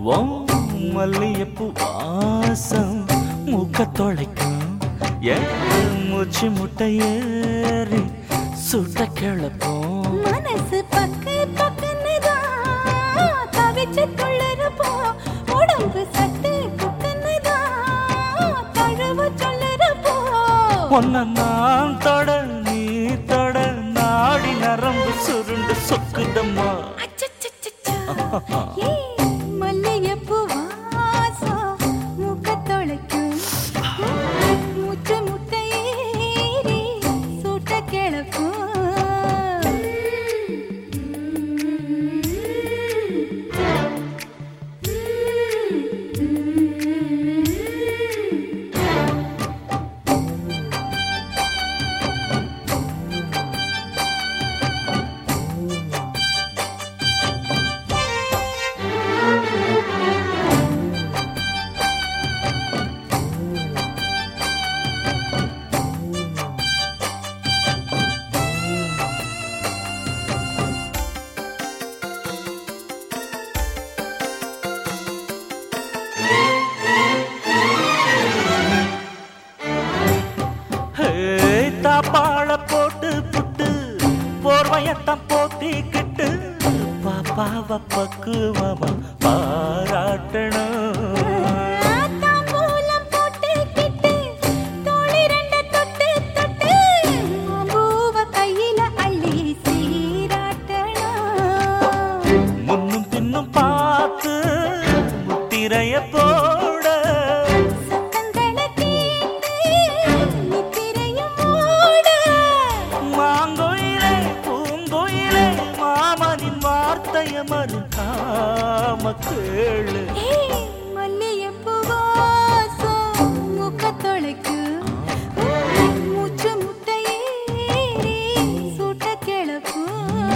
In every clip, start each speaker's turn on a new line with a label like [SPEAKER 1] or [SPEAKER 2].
[SPEAKER 1] ஓ மல்லியப்பூ வாசம் மூக்க தொலைக்கும் என் மூச்சு முட்டை ஏறி சுட்ட கிளப்போம்
[SPEAKER 2] மனசு பக்கு பக்குன்னுதான் தவிச்சு துள்ளறப்போ உடம்பு சட்டு புக்குன்னுதான் தழுவு சொல்லுறப்போ
[SPEAKER 1] ஒன்ன நான் தொட நீ தொட நாடி நரம்பு சுருண்டு சொக்குதம்மா
[SPEAKER 2] அச்சச்சச்சச்சா. ஏய், மல்லிகைப்பூ வாசம் மூக்கத் தொலைக்கும். மூச்சு முட்டை ஏறி சூட்ட கிளப்பும்.
[SPEAKER 1] ஹே, தாப்பாள போட்டு புட்டு போர்வையத்தான் போத்திக்கிட்டு பாப்பாவ பக்குவமா பாராட்டணும்
[SPEAKER 2] தாம்பூலம் போட்டுக்கிட்டு, தோழி ரெண்ட தொட்டு தொட்டு, பூவ கையில அள்ளி சீராட்டணும்.
[SPEAKER 1] முன்னும் பின்னும் பார்த்து முத்திரைய போட
[SPEAKER 2] சத்தங்களை கேட்டு நித்திரையும் மூட.
[SPEAKER 1] மாங்கோயிலே பூங்கோயிலே மாமனின் வார்த்தைய மறுக்காம கேளு
[SPEAKER 2] ஏய், மல்லிகைப்பூ வாசம் மூக்கத் தொலைக்கும். மூச்சு முட்டை ஏறி சூட்ட கிளப்பும்.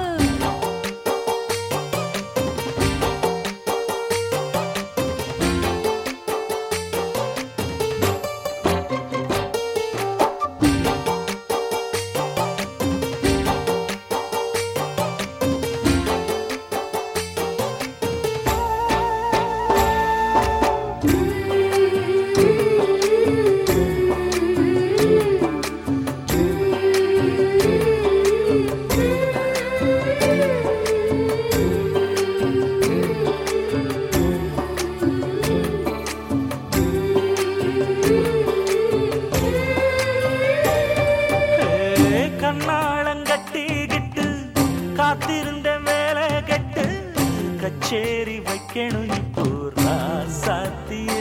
[SPEAKER 1] ஏ, கண்ணாளங்கட்டிக்கிட்டு காத்திருந்த வேலை கட்டு கச்சேரி வைக்கணும் இப்போ ராசாத்தியே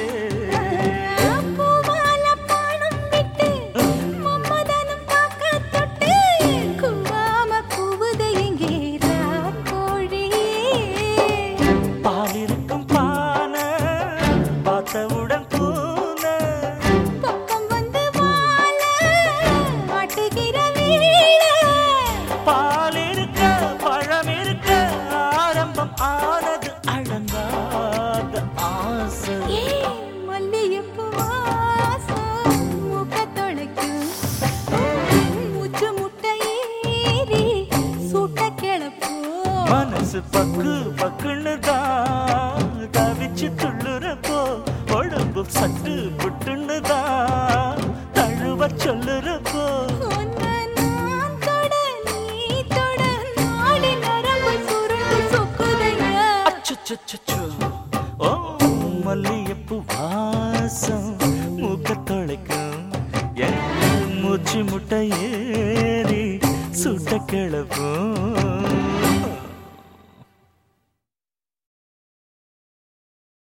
[SPEAKER 2] பூவால பானம் விட்டு மம்மதனம் பார்க்க தொட்டு கூவாம கூவுது எங்கே ராக்கோழியே
[SPEAKER 1] பாலிருக்கும் பானை பார்த்தவுடன் பூன
[SPEAKER 2] பக்கம் வந்து வாழ ஆட்டுகிற வீழ
[SPEAKER 1] பால் இருக்க பழம் இருக்க ஆரம்பம் ஆனது அடங்காத ஆசை
[SPEAKER 2] ஏய், மல்லிகைப்பூ வாசம் மூக்கத் தொலைக்கும். மூச்சு முட்டை ஏறி சூட்ட கிளப்பும்.
[SPEAKER 1] மனசு பக்கு பக்குன்னு தான் தவிச்சு துள்ளுறப்போ உடம்பு சட்டு புட்டுன்னு தான் தழுவ சொல்லுறப்போ
[SPEAKER 2] உன்னை நான் தொட, நீ தொட, நாடி நரம்பு சுருண்டு சொக்குதையா.
[SPEAKER 1] அச்சச்சச்சோ ஓ மல்லியப்பூ வாசம் மூக்க தொலைக்கும் என் மூச்சு முட்டை ஏறி சுட்ட கிளப்பும்